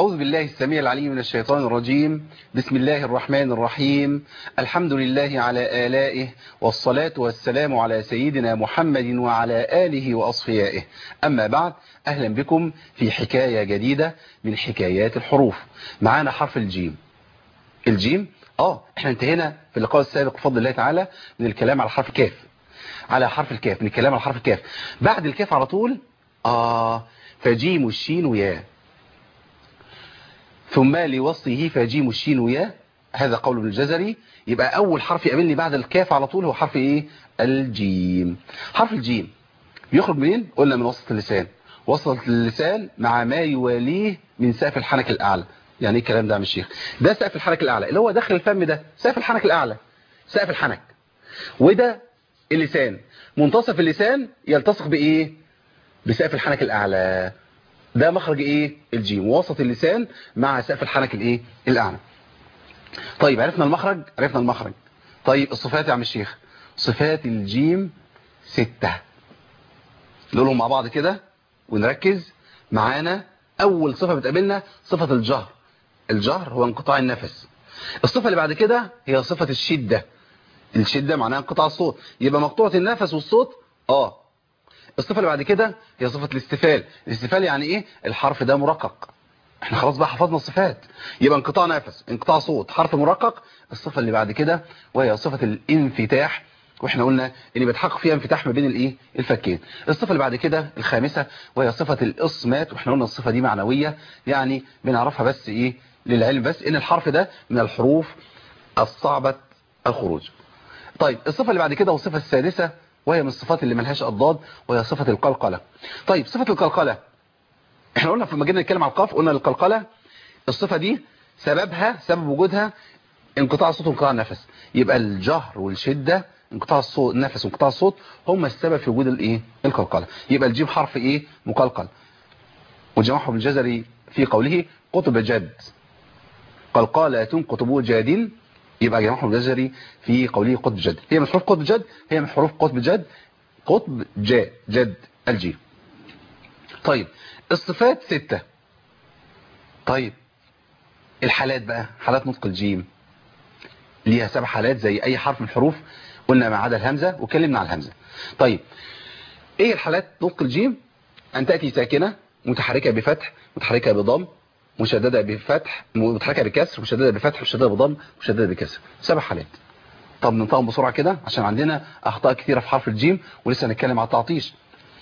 أعوذ بالله السميع العليم من الشيطان الرجيم بسم الله الرحمن الرحيم الحمد لله على آلائه والصلاة والسلام على سيدنا محمد وعلى آله وأصفيائه أما بعد أهلا بكم في حكاية جديدة من حكايات الحروف معانا حرف الجيم الجيم اه احنا انتهينا في اللقاء السابق بفضل الله تعالى من الكلام على حرف الكاف على حرف الكاف من الكلام على حرف الكاف بعد الكاف على طول اه فجيم الشين ويا ثم لوصله فجيم الشين ويا هذا قول ابن الجزري يبقى اول حرف يقابلني بعد الكاف على طول هو حرف ايه الجيم حرف الجيم بيخرج منين قلنا من وسط اللسان وسط اللسان مع ما يواليه من سقف الحنك الاعلى يعني ايه الكلام ده يا عم الشيخ ده سقف الحنك الاعلى اللي هو داخل الفم ده سقف الحنك الاعلى سقف الحنك وده اللسان منتصف اللسان يلتصق بايه بسقف الحنك الاعلى ده مخرج ايه الجيم وسط اللسان مع سقف الحنك الايه الاعلى طيب عرفنا المخرج عرفنا المخرج طيب الصفات يا عم الشيخ صفات الجيم ستة نقولهم مع بعض كده ونركز معانا اول صفة بتقابلنا صفة الجهر الجهر هو انقطاع النفس الصفة اللي بعد كده هي صفة الشدة الشدة معناها انقطاع الصوت يبقى مقطوعة النفس والصوت اه الصفة اللي بعد كده هي صفة الاستفال الاستفال يعني ايه الحرف ده مرقق احنا خلاص بقى حفظنا الصفات يبقى انقطاع نفس انقطاع صوت حرف مرقق الصفة اللي بعد كده وهي صفة الانفتاح واحنا قلنا ان بيتحقق فيها انفتاح ما بين الايه الفكين الصفة اللي بعد كده الخامسة وهي صفة الاصمات واحنا قلنا الصفة دي معنوية يعني بنعرفها بس ايه للعلم بس ان الحرف ده من الحروف الصعبة الخروج طيب الصفة اللي بعد كده والصفة السادسة وهي من الصفات اللي ملهاش أضداد وهي صفة القلقلة طيب صفة القلقلة احنا قلنا لما جينا نتكلم على القاف قلنا القلقلة الصفة دي سببها سبب وجودها انقطاع الصوت وانقطاع النفس يبقى الجهر والشدة انقطاع الصوت النفس وانقطاع الصوت هم السبب في وجود الايه القلقلة يبقى الجيم حرف ايه مقلقل وجمعه ابن الجزري في قوله قطب جد قلقالة قطب جاد يبقى جمعه الجزري في قوله قطب جد هي من حروف قطب جد هي من حروف قطب جد قطب جا جد الجيم طيب الصفات ستة طيب الحالات بقى حالات نطق الجيم ليها سبع حالات زي اي حرف من الحروف قلنا ما عدا الهمزة وكلمنا على الهمزة طيب ايه الحالات نطق الجيم ان تأتي ساكنة متحركة بفتح متحركة بضم مشددة بفتح متحركة بكسر مشددة بفتح مشددة بضم مشددة بكسر سبع حالات طب ننطقهم بسرعة كده عشان عندنا اخطاء كثيرة في حرف الجيم ولسه هنتكلم على التعطيش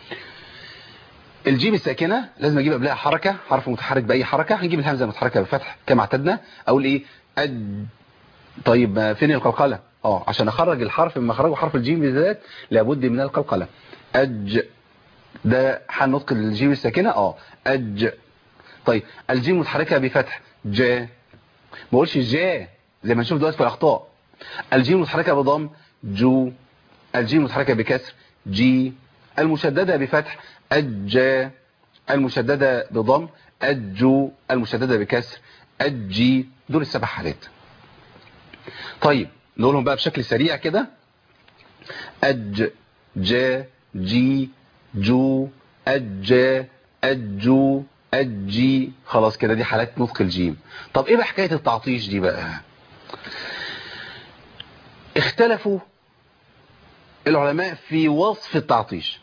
الجيم الساكنة لازم اجيب قبلها حركة حرف متحرك باي حركة هنجيب الهمزة متحركة بفتح كما اعتدنا اقول ايه أد طيب فين القلقلة اه عشان اخرج الحرف من مخرجه حرف الجيم بالذات لابد من القلقلة اج ده حال نطق الجيم الساكنة اه اج طيب الجيم متحركة بفتح جا ما بقولش جا زي ما نشوف دلوقتي في الاخطاء الجيم متحركة بضم جو الجيم متحركة بكسر جي المشددة بفتح الجا المشددة بضم الجو المشددة بكسر الجي دول السبع حالات طيب نقولهم بقى بشكل سريع كده أج جا جي جو أج أجو أجي خلاص كده دي حالات نطق الجيم طب ايه بقى حكاية التعطيش دي بقى اختلفوا العلماء في وصف التعطيش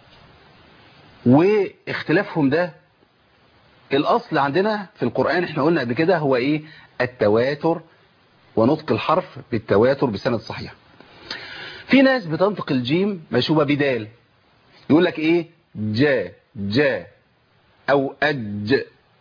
واختلافهم ده الاصل عندنا في القرآن احنا قلنا قبل كده هو ايه التواتر ونطق الحرف بالتواتر بسند صحيح في ناس بتنطق الجيم مشوبة بدال يقول لك ايه جا جا او اج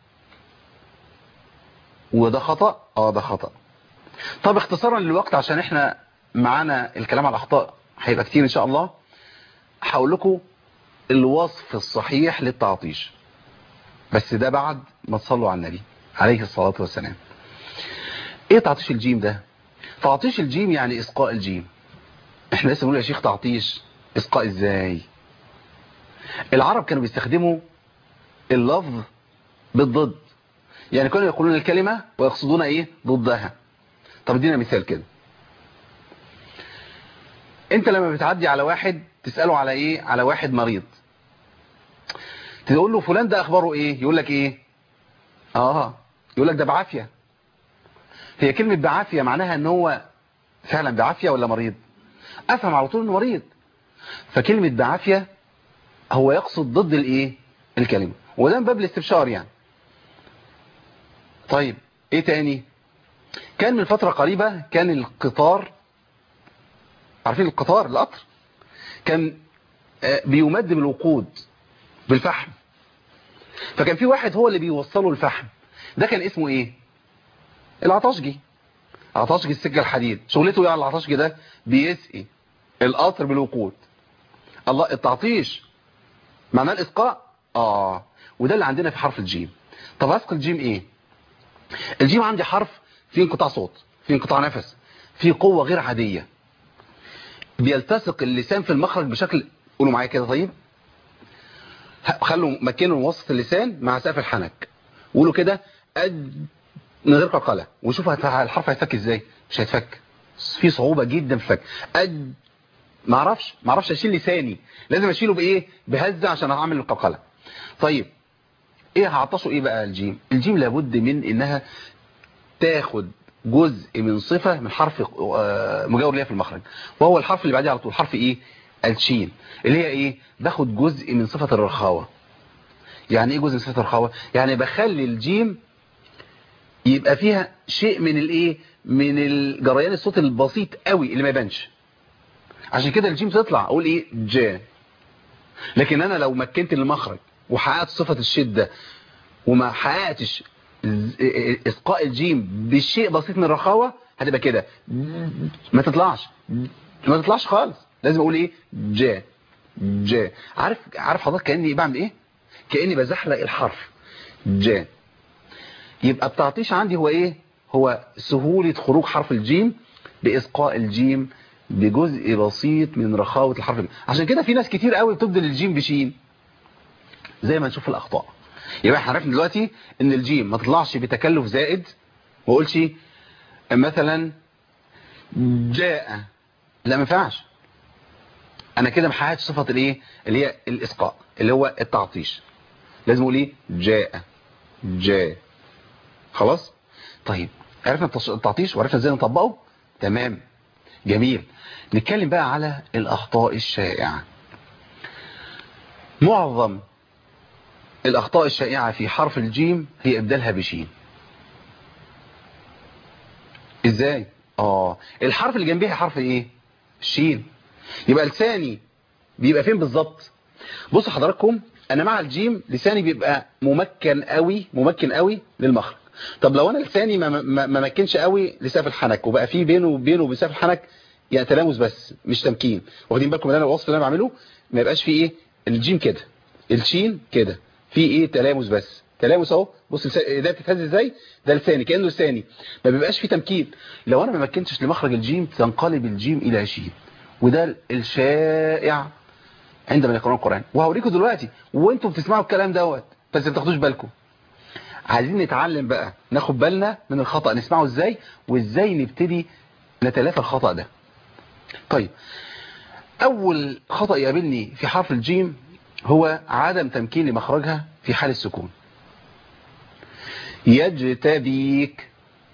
وده خطأ اه ده خطأ طب اختصارا للوقت عشان احنا معانا الكلام على الاخطاء هيبقى كتير ان شاء الله هقول لكم الوصف الصحيح للتعطيش بس ده بعد ما تصلوا على النبي عليه الصلاة والسلام ايه تعطيش الجيم ده تعطيش الجيم يعني اسقاء الجيم احنا لسه بنقول يا شيخ تعطيش اسقاء ازاي العرب كانوا بيستخدموا اللفظ بالضد يعني كانوا يقولون الكلمة ويقصدون ايه ضدها طب ادينا مثال كده انت لما بتعدي على واحد تسأله على ايه على واحد مريض تقول له فلان ده اخباره ايه يقول لك ايه اه يقول لك ده بعافية هي كلمة بعافية معناها ان هو فعلا بعافية ولا مريض افهم على طول انه مريض فكلمة بعافية هو يقصد ضد الايه الكلمة وده من باب الاستبشار يعني طيب ايه تاني كان من فترة قريبة كان القطار عارفين القطار القطر كان بيمد بالوقود بالفحم فكان في واحد هو اللي بيوصله الفحم ده كان اسمه ايه العطشجي عطشجي السكة الحديد شغلته يعني العطشجي ده بيسقي القطر بالوقود الله التعطيش معناه الاسقاء اه وده اللي عندنا في حرف الجيم طب اسقي الجيم ايه الجيم عندي حرف فيه انقطاع صوت فيه انقطاع نفس فيه قوة غير عادية بيلتصق اللسان في المخرج بشكل قولوا معايا كده طيب خلوا مكنوا وسط اللسان مع سقف الحنك قولوا كده أد من غير قلقلة وشوفوا الحرف هيتفك ازاي مش هيتفك في صعوبة جدا في الفك أد ما اعرفش ما اعرفش اشيل لساني لازم اشيله بايه بهزة عشان اعمل القلقلة طيب ايه هعطشه ايه بقى الجيم الجيم لابد من انها تاخد جزء من صفة من حرف مجاور ليها في المخرج وهو الحرف اللي بعديه على طول حرف ايه الشين اللي هي ايه باخد جزء من صفة الرخاوة يعني ايه جزء من صفة الرخاوة يعني بخلي الجيم يبقى فيها شيء من الايه من الجريان الصوت البسيط قوي اللي ما يبانش عشان كده الجيم تطلع اقول ايه جا لكن انا لو مكنت المخرج وحققت صفة الشدة وما حققتش اسقاء الجيم بشيء بسيط من الرخاوة هتبقى كده ما تطلعش ما تطلعش خالص لازم اقول ايه جا جا عارف عارف حضرتك كاني بعمل ايه كاني بزحلق الحرف جا يبقى التعطيش عندي هو ايه هو سهولة خروج حرف الجيم باسقاء الجيم بجزء بسيط من رخاوة الحرف الجيم. عشان كده في ناس كتير قوي بتبدل الجيم بشين زي ما نشوف الاخطاء يبقى احنا عرفنا دلوقتي ان الجيم ما تطلعش بتكلف زائد ما اقولش مثلا جاء لا ما ينفعش انا كده ما حققتش صفه الايه اللي هي الاسقاء اللي هو التعطيش لازم اقول ايه جاء جاء خلاص طيب عرفنا التعطيش وعرفنا ازاي نطبقه تمام جميل نتكلم بقى على الاخطاء الشائعه معظم الأخطاء الشائعة في حرف الجيم هي إبدالها بشين إزاي؟ آه الحرف اللي جنبيه حرف إيه؟ الشين يبقى لساني بيبقى فين بالظبط؟ بصوا حضراتكم أنا مع الجيم لساني بيبقى ممكن قوي ممكن قوي للمخرج طب لو أنا لساني ما, ما, ما مكنش قوي لسقف الحنك وبقى فيه بينه وبينه وبسقف الحنك يعني تلامس بس مش تمكين واخدين بالكم من انا الوصف اللي انا بعمله ما يبقاش فيه ايه الجيم كده الشين كده في ايه تلامس بس تلامس اهو بص ده بتتهز ازاي ده لساني كانه لساني ما بيبقاش في تمكين لو انا ما مكنتش لمخرج الجيم تنقلب الجيم الى شين وده الشائع عندما يقرأون القرآن وهوريكم دلوقتي وانتم بتسمعوا الكلام دوت بس ما تاخدوش بالكم عايزين نتعلم بقى ناخد بالنا من الخطأ نسمعه ازاي وازاي نبتدي نتلافى الخطأ ده طيب اول خطأ يقابلني في حرف الجيم هو عدم تمكين لمخرجها في حال السكون يجتبيك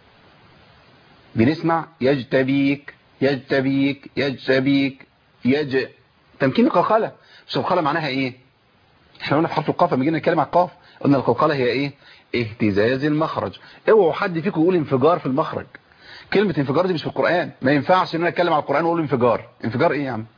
بنسمع يجتبيك يجتبيك يجتبيك يج تمكين القلقلة مش القلقلة معناها ايه احنا قلنا في حرف القاف لما جينا نتكلم على القاف قلنا القلقلة هي ايه اهتزاز المخرج اوعوا حد فيكم يقول انفجار في المخرج كلمة انفجار دي مش في القرآن ما ينفعش ان انا اتكلم على القرآن واقول انفجار انفجار ايه يا عم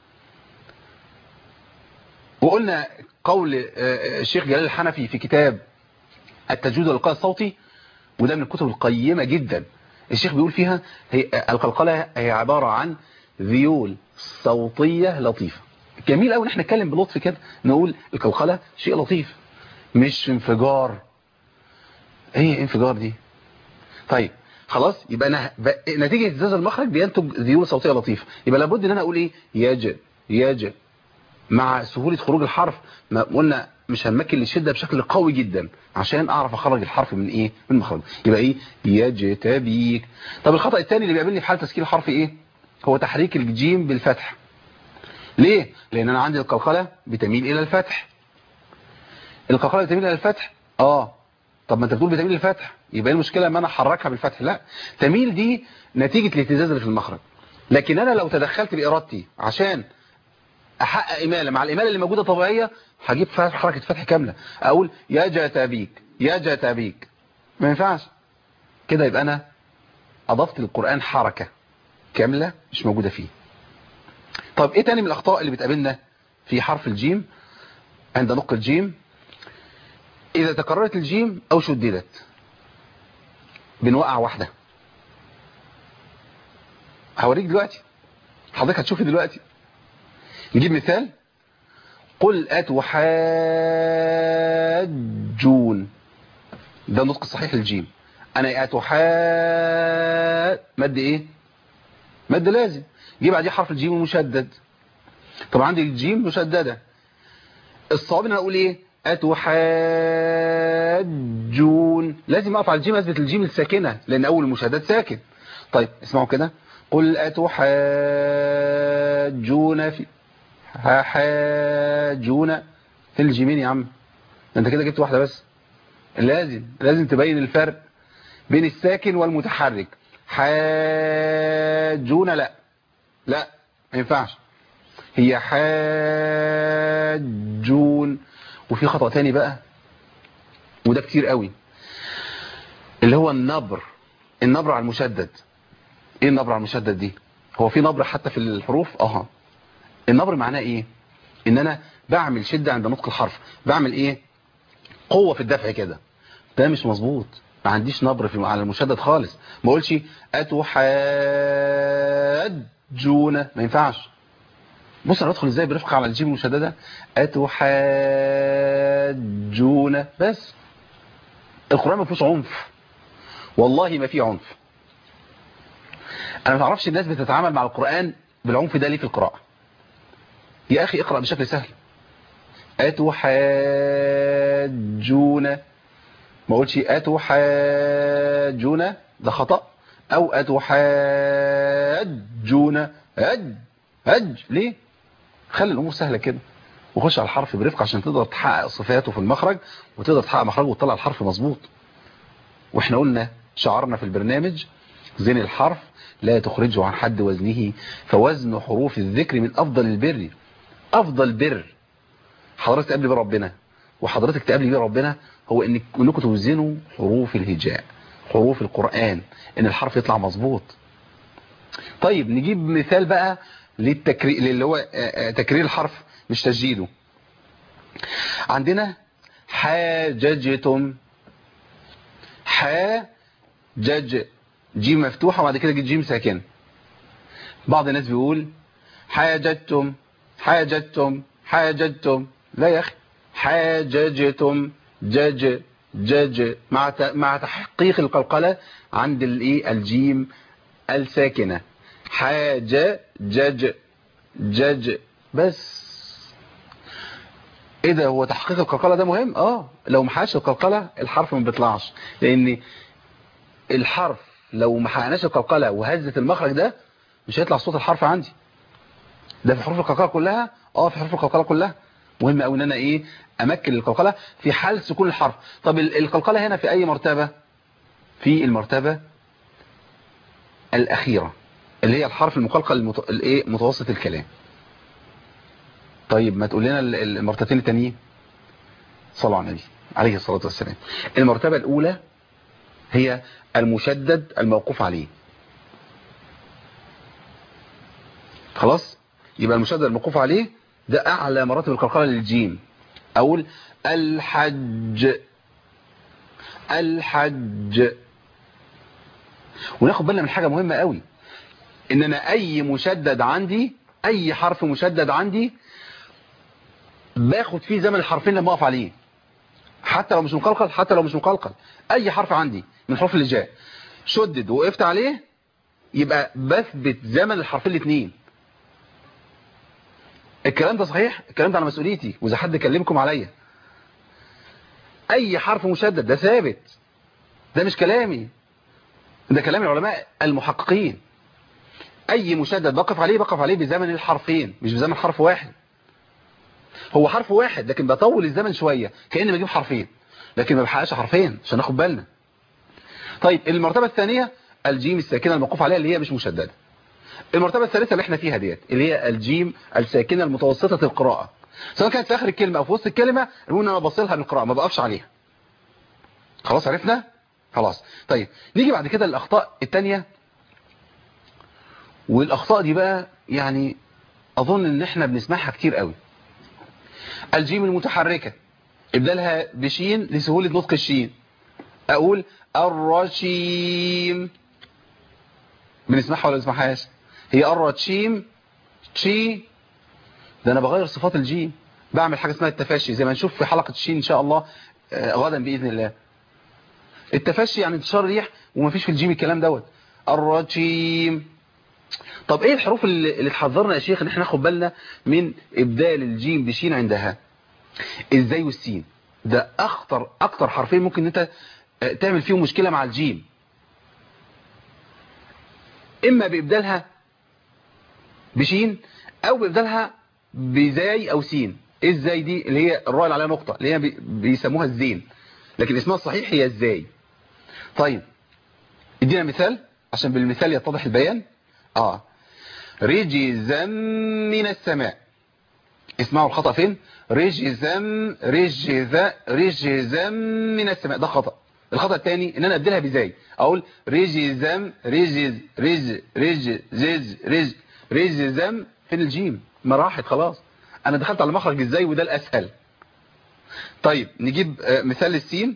وقلنا قول الشيخ جلال الحنفي في كتاب التجويد والإلقاء الصوتي وده من الكتب القيمة جدا الشيخ بيقول فيها هي القلقلة هي عبارة عن ذيول صوتية لطيفة جميل قوي ان احنا نتكلم بلطف كده نقول القلقلة شيء لطيف مش انفجار ايه انفجار دي طيب خلاص يبقى أنا ب... نتيجة اهتزاز المخرج بينتج ذيول صوتية لطيفة يبقى لابد ان انا اقول ايه يج يج مع سهولة خروج الحرف ما قلنا مش هنمكن للشدة بشكل قوي جدا عشان اعرف اخرج الحرف من ايه من مخرج يبقى ايه يجتبيك طب الخطأ الثاني اللي بيقابلني في حالة تسكيل الحرف ايه هو تحريك الجيم بالفتح ليه لان انا عندي القلقلة بتميل الى الفتح القلقلة بتميل الى الفتح اه طب ما انت بتقول بتميل للفتح يبقى ايه المشكله لما انا احركها بالفتح لا تميل دي نتيجه الاهتزاز اللي في المخرج لكن انا لو تدخلت بارادتي عشان احقق اماله مع الاماله اللي موجوده طبيعيه هجيب حركه فتح كامله اقول يا جاتا بيك يا جاتا بيك ما ينفعش كده يبقى انا اضفت للقران حركه كامله مش موجوده فيه طب ايه تاني من الاخطاء اللي بتقابلنا في حرف الجيم عند نطق الجيم اذا تكررت الجيم او شددت بنوقع واحده هوريك دلوقتي حضرتك هتشوفي دلوقتي نجيب مثال قل أتحاجون ده النطق الصحيح للجيم أنا أتحاج مد إيه مد لازم جيب بعديه حرف الجيم المشدد طبعا عندي الجيم مشددة الصواب ان انا اقول ايه اتحاجون لازم اقف على الجيم اثبت الجيم الساكنة لان اول المشدد ساكن طيب اسمعوا كده قل أتحاجون في حاجون في الجيمين يا عم انت كده جبت واحدة بس لازم لازم تبين الفرق بين الساكن والمتحرك حاجون لا لا ما ينفعش هي حاجون وفي خطأ تاني بقى وده كتير قوي اللي هو النبر النبر على المشدد ايه النبر على المشدد دي هو في نبر حتى في الحروف اه النبر معناه ايه ان انا بعمل شدة عند نطق الحرف بعمل ايه قوة في الدفع كده ده مش مظبوط ما عنديش نبر في على المشدد خالص ما اقولش اتحاجون ما ينفعش بص انا ادخل ازاي برفق على الجيم المشدده اتحاجون بس القران ما فيهوش عنف والله ما فيه عنف انا ما تعرفش الناس بتتعامل مع القران بالعنف ده ليه في القراءه يا اخي اقرا بشكل سهل اتحاجون ما اقولش اتحاجون ده خطا او اتحاجون اج اج ليه خلي الامور سهله كده وخش على الحرف برفق عشان تقدر تحقق صفاته في المخرج وتقدر تحقق مخرجه وتطلع الحرف مظبوط واحنا قلنا شعارنا في البرنامج زين الحرف لا تخرجه عن حد وزنه فوزن حروف الذكر من افضل البر افضل بر حضرتك تقابلي بيه ربنا وحضرتك تقابلي بيه ربنا هو انك انكم توزنوا حروف الهجاء حروف القرآن ان الحرف يطلع مظبوط طيب نجيب مثال بقى للتكرير اللي هو تكرير الحرف مش تجديده عندنا حاججتم حاجج جيم مفتوحة وبعد كده جيم ساكن بعض الناس بيقول حاججتم حاججتم حاججتم لا يا اخي حاججتم جج جج مع مع تحقيق القلقلة عند الايه الجيم الساكنة حاجة جج جج بس ايه ده هو تحقيق القلقلة ده مهم اه لو ما حققش القلقلة الحرف ما بيطلعش لان الحرف لو ما حققناش القلقلة وهزت المخرج ده مش هيطلع صوت الحرف عندي ده في حروف القلقلة كلها اه في حروف القلقلة كلها مهم قوي ان انا ايه امكن القلقلة في حال سكون الحرف طب القلقلة هنا في اي مرتبة في المرتبة الاخيرة اللي هي الحرف المقلقل المت... الايه متوسط الكلام طيب ما تقول لنا المرتبتين التانيين صلوا على النبي عليه الصلاة والسلام المرتبة الاولى هي المشدد الموقوف عليه خلاص يبقى المشدد الموقوف عليه ده اعلى مراتب القلقله للجيم اقول الحج الحج وناخد بالنا من حاجه مهمه قوي ان انا اي مشدد عندي اي حرف مشدد عندي باخد فيه زمن الحرفين لما اقف عليه حتى لو مش مقلقل حتى لو مش مقلقل اي حرف عندي من الحروف اللي جاء شدد وقفت عليه يبقى بثبت زمن الحرفين الاثنين الكلام ده صحيح الكلام ده على مسؤوليتي واذا حد كلمكم عليا اي حرف مشدد ده ثابت ده مش كلامي ده كلام العلماء المحققين اي مشدد بقف عليه بقف عليه بزمن الحرفين مش بزمن حرف واحد هو حرف واحد لكن بطول الزمن شوية كأني بجيب حرفين لكن ما بحققش حرفين عشان ناخد بالنا طيب المرتبة الثانية الجيم الساكنة الموقوف عليها اللي هي مش مشددة المرتبة الثالثة اللي احنا فيها ديت اللي هي الجيم الساكنة المتوسطة القراءة سواء كانت في آخر الكلمة أو في وسط الكلمة المهم أنا بصلها بالقراءة ما بقفش عليها خلاص عرفنا خلاص طيب نيجي بعد كده الأخطاء الثانية والأخطاء دي بقى يعني أظن إن احنا بنسمعها كتير قوي الجيم المتحركة ابدالها بشين لسهولة نطق الشين أقول الرشيم بنسمعها ولا بنسمعهاش هي الرشيم تشي ده أنا بغير صفات الجيم بعمل حاجة اسمها التفشي زي ما نشوف في حلقة الشين إن شاء الله غدا بإذن الله التفشي يعني انتشار ريح ومفيش في الجيم الكلام دوت الرجيم طب ايه الحروف اللي, اللي تحذرنا يا شيخ ان احنا ناخد بالنا من ابدال الجيم بشين عندها ازاي والسين ده اخطر اكتر حرفين ممكن انت تعمل فيهم مشكلة مع الجيم اما بابدالها بشين او بابدالها بزاي او سين ايه ازاي دي اللي هي الراء اللي عليها نقطة اللي هي بيسموها الزين لكن اسمها الصحيح هي ازاي طيب ادينا مثال عشان بالمثال يتضح البيان اه رجزا من السماء اسمعوا الخطأ فين رجزا رجزا رجزا من السماء ده خطأ الخطأ الثاني ان انا ابدلها بزاي اقول رجزا رجز رج رج زز رج رجزا فين الجيم ما راحت خلاص انا دخلت على مخرج ازاي وده الاسهل طيب نجيب مثال السين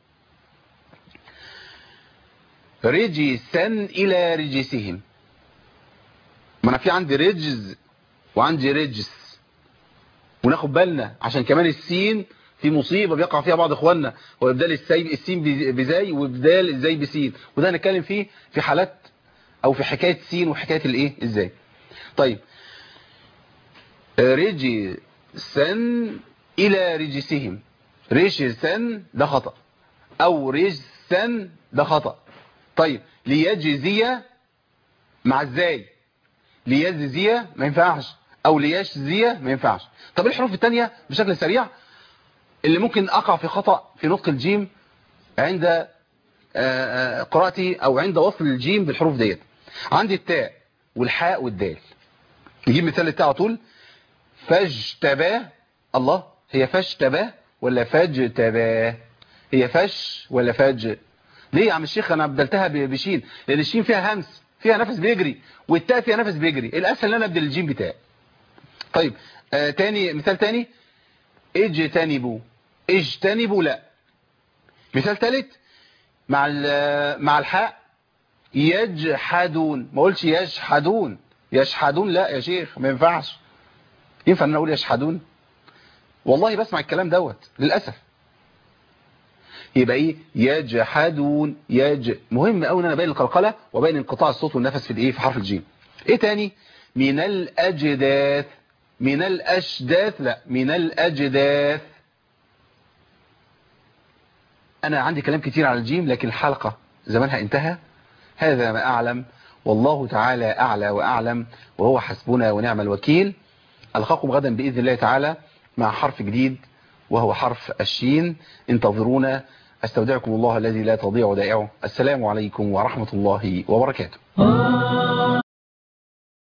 رجسا الى رجسهم ما انا في عندي رجز وعندي رجس وناخد بالنا عشان كمان السين في مصيبة بيقع فيها بعض اخواننا هو ابدال السي السين بزاي وابدال الزاي بسين وده هنتكلم فيه في حالات او في حكاية سين وحكاية الايه ازاي طيب رجسا الى رجسهم رجسا ده خطأ او رجسا ده خطأ طيب ليجزي مع ازاي ليجزي ما ينفعش او ليجزي ما ينفعش طب الحروف الثانيه بشكل سريع اللي ممكن اقع في خطأ في نطق الجيم عند قراءتي او عند وصل الجيم بالحروف ديت عندي التاء والحاء والدال نجيب مثال التاء على طول فاجتباه الله هي فاجتباه ولا فاجتباه هي فش ولا فاج ليه يا عم الشيخ انا بدلتها بشين لان الشين فيها همس فيها نفس بيجري والتاء فيها نفس بيجري الاسهل ان انا ابدل الجيم بتاء طيب آه تاني مثال تاني اجتنبوا اجتنبوا لا مثال ثالث مع مع الحاء يجحدون ما قلتش يجحدون يجحدون لا يا شيخ ما ينفعش ينفع ان انا اقول يجحدون والله بسمع الكلام دوت للاسف يبقى ايه يجحدون يج مهم قوي ان انا ابين القلقله وبين انقطاع الصوت والنفس في الايه في حرف الجيم ايه تاني من الاجداث من الاشداث لا من الاجداث انا عندي كلام كتير على الجيم لكن الحلقه زمانها انتهى هذا ما اعلم والله تعالى اعلى واعلم وهو حسبنا ونعم الوكيل القاكم غدا باذن الله تعالى مع حرف جديد وهو حرف الشين انتظرونا استودعكم الله الذي لا تضيع ودائعه السلام عليكم ورحمة الله وبركاته